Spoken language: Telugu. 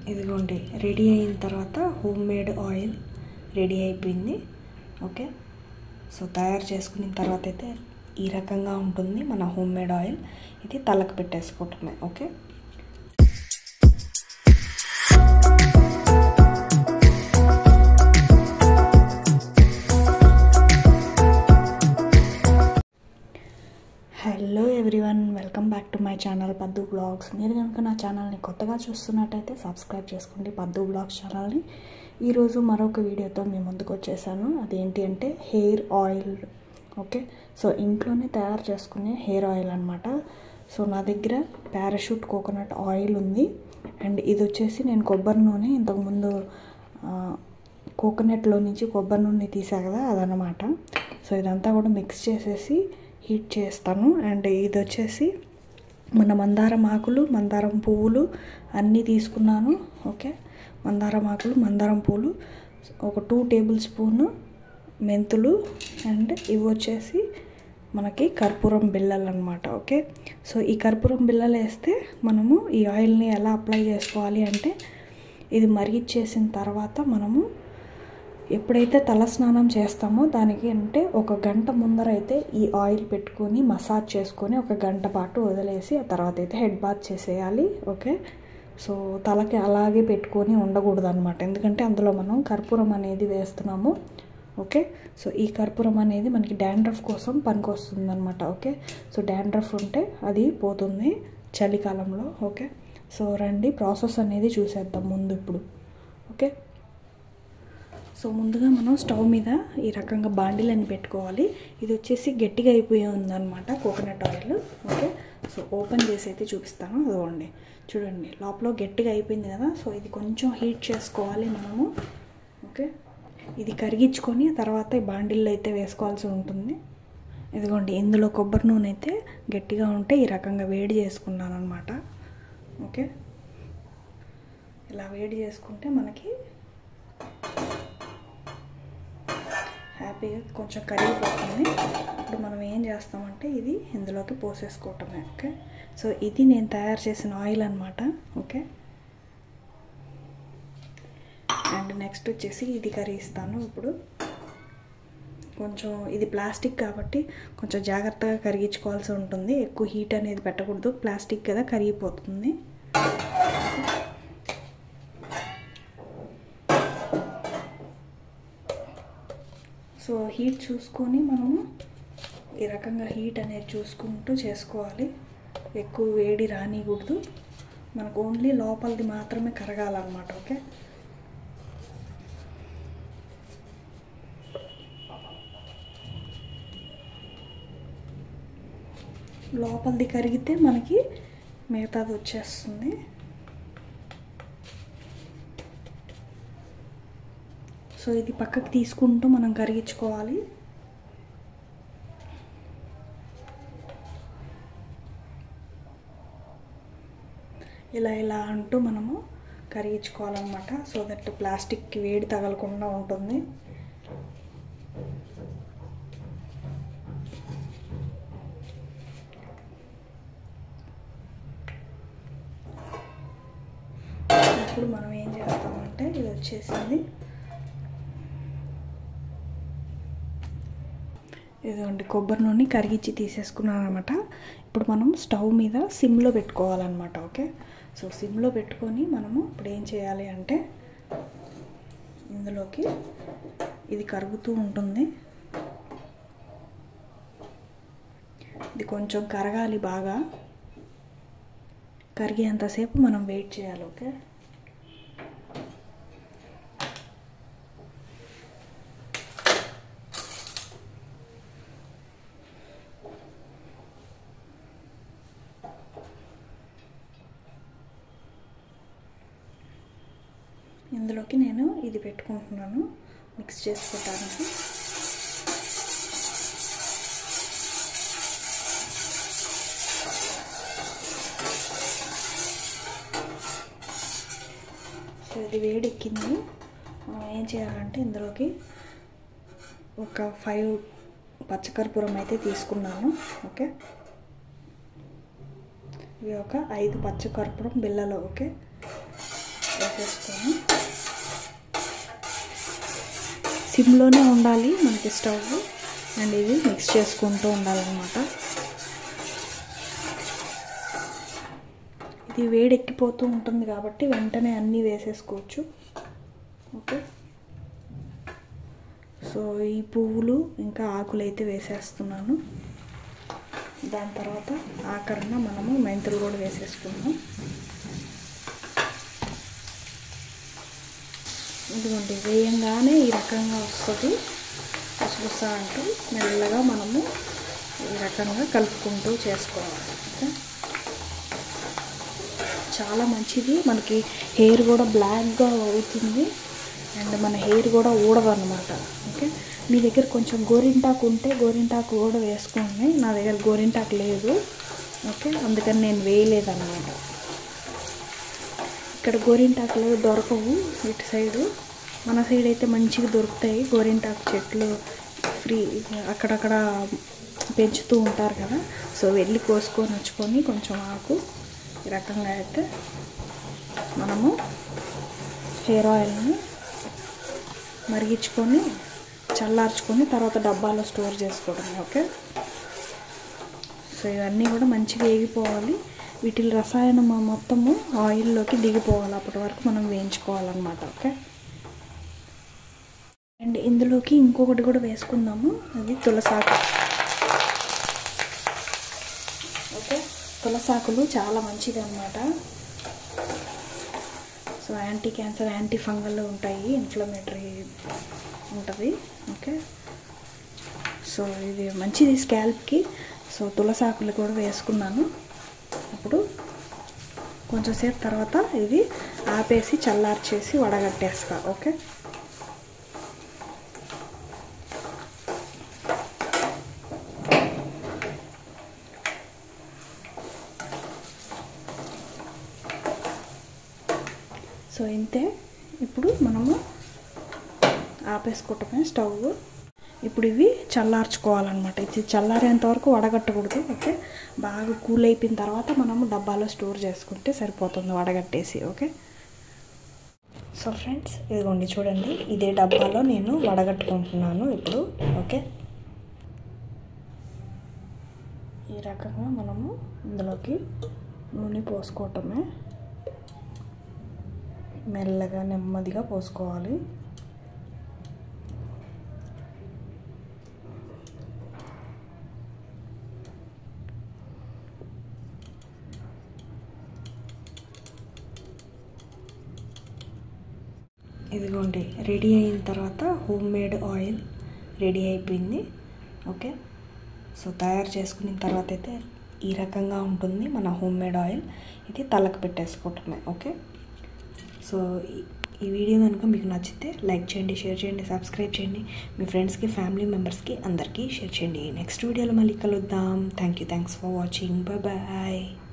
ఇదిగోండి రెడీ అయిన తర్వాత హోమ్ మేడ్ ఆయిల్ రెడీ అయిపోయింది ఓకే సో తయారు చేసుకున్న తర్వాత అయితే ఈ రకంగా ఉంటుంది మన హోమ్ మేడ్ ఆయిల్ ఇది తలకు పెట్టేసుకోవటమే okay hello everyone welcome back to my channel Paddu blogs మీరు కనుక నా ఛానల్ని కొత్తగా చూస్తున్నట్టయితే సబ్స్క్రైబ్ చేసుకోండి పద్దు బ్లాగ్స్ ఛానల్ని ఈరోజు మరొక వీడియోతో మీ ముందుకు వచ్చేసాను అదేంటి అంటే హెయిర్ ఆయిల్ ఓకే సో ఇంట్లోనే తయారు చేసుకునే హెయిర్ ఆయిల్ అనమాట సో నా దగ్గర పారాషూట్ కోకోనట్ ఆయిల్ ఉంది అండ్ ఇది వచ్చేసి నేను కొబ్బరి నూనె ఇంతకుముందు కోకోనట్లో నుంచి కొబ్బరి నూనె తీసా కదా అదనమాట సో ఇదంతా కూడా మిక్స్ చేసేసి హీట్ చేస్తాను అండ్ ఇది వచ్చేసి మన మందారం ఆకులు మందారం పువ్వులు అన్నీ తీసుకున్నాను ఓకే మందారం ఆకులు మందారం పువ్వులు ఒక టూ టేబుల్ స్పూన్ మెంతులు అండ్ ఇవి వచ్చేసి మనకి కర్పూరం బిళ్ళలు అనమాట ఓకే సో ఈ కర్పూరం బిళ్ళలు వేస్తే మనము ఈ ఆయిల్ని ఎలా అప్లై చేసుకోవాలి అంటే ఇది మరిగిచ్చేసిన తర్వాత మనము ఎప్పుడైతే తల స్నానం చేస్తామో దానికి అంటే ఒక గంట ముందర అయితే ఈ ఆయిల్ పెట్టుకొని మసాజ్ చేసుకొని ఒక గంట పాటు వదిలేసి ఆ తర్వాత అయితే హెడ్ బాత్ చేసేయాలి ఓకే సో తలకి అలాగే పెట్టుకొని ఉండకూడదు అనమాట ఎందుకంటే అందులో మనం కర్పూరం అనేది వేస్తున్నాము ఓకే సో ఈ కర్పూరం అనేది మనకి డాండ్రఫ్ కోసం పనికొస్తుంది అనమాట ఓకే సో డాండ్రఫ్ ఉంటే అది పోతుంది చలికాలంలో ఓకే సో రండి ప్రాసెస్ అనేది చూసేద్దాం ముందు ఇప్పుడు ఓకే సో ముందుగా మనం స్టవ్ మీద ఈ రకంగా బాండిలని పెట్టుకోవాలి ఇది వచ్చేసి గట్టిగా అయిపోయి ఉందన్నమాట coconut oil okay so open చేసి అయితే చూపిస్తాను అదిగోండి చూడండి లోపల గట్టిగా అయిపోయింది కదా సో ఇది కొంచెం హీట్ చేసుకోవాలి మనము ఓకే ఇది కరిగించుకొని తర్వాత ఈ బాండిల్లో అయితే వేసుకోవాల్సి ఉంటుంది ఇదిగోండి ఇందులో కొబ్బరి నూనె అయితే గట్టిగా ఉంటే ఈ రకంగా వేడి చేసుకున్నాను అనమాట ఓకే ఇలా వేడి చేసుకుంటే మనకి హ్యాపీగా కొంచెం కరిగిపోతుంది ఇప్పుడు మనం ఏం చేస్తామంటే ఇది ఇందులోకి పోసేసుకోవటమే ఓకే సో ఇది నేను తయారు చేసిన ఆయిల్ అనమాట ఓకే అండ్ నెక్స్ట్ వచ్చేసి ఇది కరిగిస్తాను ఇప్పుడు కొంచెం ఇది ప్లాస్టిక్ కాబట్టి కొంచెం జాగ్రత్తగా కరిగించుకోవాల్సి ఉంటుంది ఎక్కువ హీట్ అనేది పెట్టకూడదు ప్లాస్టిక్ కదా కరిగిపోతుంది సో హీట్ చూసుకొని మనము ఈ రకంగా హీట్ అనేది చూసుకుంటూ చేసుకోవాలి ఎక్కువ వేడి రానికూడదు మనకు ఓన్లీ లోపలిది మాత్రమే కరగాలన్నమాట ఓకే లోపలిది కరిగితే మనకి మిగతాది వచ్చేస్తుంది సో ఇది పక్కకి తీసుకుంటూ మనం కరిగించుకోవాలి ఇలా ఇలా అంటూ మనము కరిగించుకోవాలన్నమాట సో దట్ ప్లాస్టిక్కి వేడి తగలకుండా ఉంటుంది ఇప్పుడు మనం ఏం చేస్తామంటే ఇది వచ్చేసింది ఇదిగోండి కొబ్బరి నూనె కరిగించి తీసేసుకున్నాను అనమాట ఇప్పుడు మనం స్టవ్ మీద సిమ్లో పెట్టుకోవాలన్నమాట ఓకే సో సిమ్లో పెట్టుకొని మనము ఇప్పుడు ఏం చేయాలి అంటే ఇందులోకి ఇది కరుగుతూ ఉంటుంది ఇది కొంచెం కరగాలి బాగా కరిగేంతసేపు మనం వెయిట్ చేయాలి ఓకే ఇందులోకి నేను ఇది పెట్టుకుంటున్నాను మిక్స్ చేసుకోవటానికి సో ఇది వేడెక్కింది మనం ఏం చేయాలంటే ఇందులోకి ఒక ఫైవ్ పచ్చకర్పూరం అయితే తీసుకున్నాను ఓకే ఇవి ఒక ఐదు పచ్చకర్పూరం బిళ్ళలు ఓకే వేసేసుకొని సిమ్లోనే ఉండాలి మనకి స్టవ్ అండ్ ఇది మిక్స్ చేసుకుంటూ ఉండాలన్నమాట ఇది వేడెక్కిపోతూ ఉంటుంది కాబట్టి వెంటనే అన్నీ వేసేసుకోవచ్చు ఓకే సో ఈ పువ్వులు ఇంకా ఆకులు అయితే వేసేస్తున్నాను దాని తర్వాత ఆఖరణ మనము మెంతులు కూడా వేసేసుకున్నాం ఇదిగోండి వేయంగానే ఈ రకంగా వస్తుంది గుసగుస అంటూ మెల్లగా మనము ఈ రకంగా కలుపుకుంటూ చేసుకోవాలి ఓకే చాలా మంచిది మనకి హెయిర్ కూడా బ్లాక్గా అవుతుంది అండ్ మన హెయిర్ కూడా ఊడదన్నమాట ఓకే మీ దగ్గర కొంచెం గోరింటాకు ఉంటే గోరింటాకు కూడా వేసుకోండి నా దగ్గర గోరింటాకు లేదు ఓకే అందుకని నేను వేయలేదన్నమాట ఇక్కడ గోరింటాకులు దొరకవు ఇటు సైడు మన సైడ్ అయితే మంచిగా దొరుకుతాయి గోరింటాకు చెట్లు ఫ్రీ అక్కడక్కడ పెంచుతూ ఉంటారు కదా సో వెళ్ళి కోసుకొని వచ్చుకొని కొంచెం ఆకు ఈ రకంగా అయితే మనము హెయిర్ ఆయిల్ని మరిగించుకొని చల్లార్చుకొని తర్వాత డబ్బాలో స్టోర్ చేసుకోవడం ఓకే సో ఇవన్నీ కూడా మంచిగా వేగిపోవాలి వీటి రసాయనం మొత్తము ఆయిల్లోకి దిగిపోవాలి అప్పటి వరకు మనం వేయించుకోవాలన్నమాట ఓకే అండ్ ఇందులోకి ఇంకొకటి కూడా వేసుకుందాము అది తులసాకు ఓకే తులసాకులు చాలా మంచిది అనమాట so anti cancer anti fungal ఉంటాయి ఇన్ఫ్లమేటరీ ఉంటుంది ఓకే సో ఇది మంచిది స్కాల్ప్కి సో తులసాకులు కూడా వేసుకున్నాను ఇప్పుడు కొంచెంసేపు తర్వాత ఇది ఆపేసి చల్లార్చేసి వడగట్టేస్తా ఓకే సో ఇంతే ఇప్పుడు మనము ఆపేసుకోవటమే స్టవ్ ఇప్పుడు ఇవి చల్లార్చుకోవాలన్నమాట ఇది చల్లారేంత వరకు వడగట్టకూడదు ఓకే బాగా కూల్ అయిపోయిన తర్వాత మనము డబ్బాలో స్టోర్ చేసుకుంటే సరిపోతుంది వడగట్టేసి ఓకే సో ఫ్రెండ్స్ ఇదిగోండి చూడండి ఇదే డబ్బాలో నేను వడగట్టుకుంటున్నాను ఇప్పుడు ఓకే ఈ రకంగా మనము ఇందులోకి నూనె పోసుకోవటమే మెల్లగా నెమ్మదిగా పోసుకోవాలి ఇదిగోండి రెడీ అయిన తర్వాత హోమ్ మేడ్ ఆయిల్ రెడీ అయిపోయింది ఓకే సో తయారు చేసుకున్న తర్వాత అయితే ఈ రకంగా ఉంటుంది మన హోమ్ మేడ్ ఆయిల్ ఇది తలకు పెట్టేసుకోవటమే ఓకే సో ఈ వీడియో కనుక మీకు నచ్చితే లైక్ చేయండి షేర్ చేయండి సబ్స్క్రైబ్ చేయండి మీ ఫ్రెండ్స్కి ఫ్యామిలీ మెంబర్స్కి అందరికీ షేర్ చేయండి నెక్స్ట్ వీడియోలో మళ్ళీ కలుద్దాం thank you thanks for watching bye bye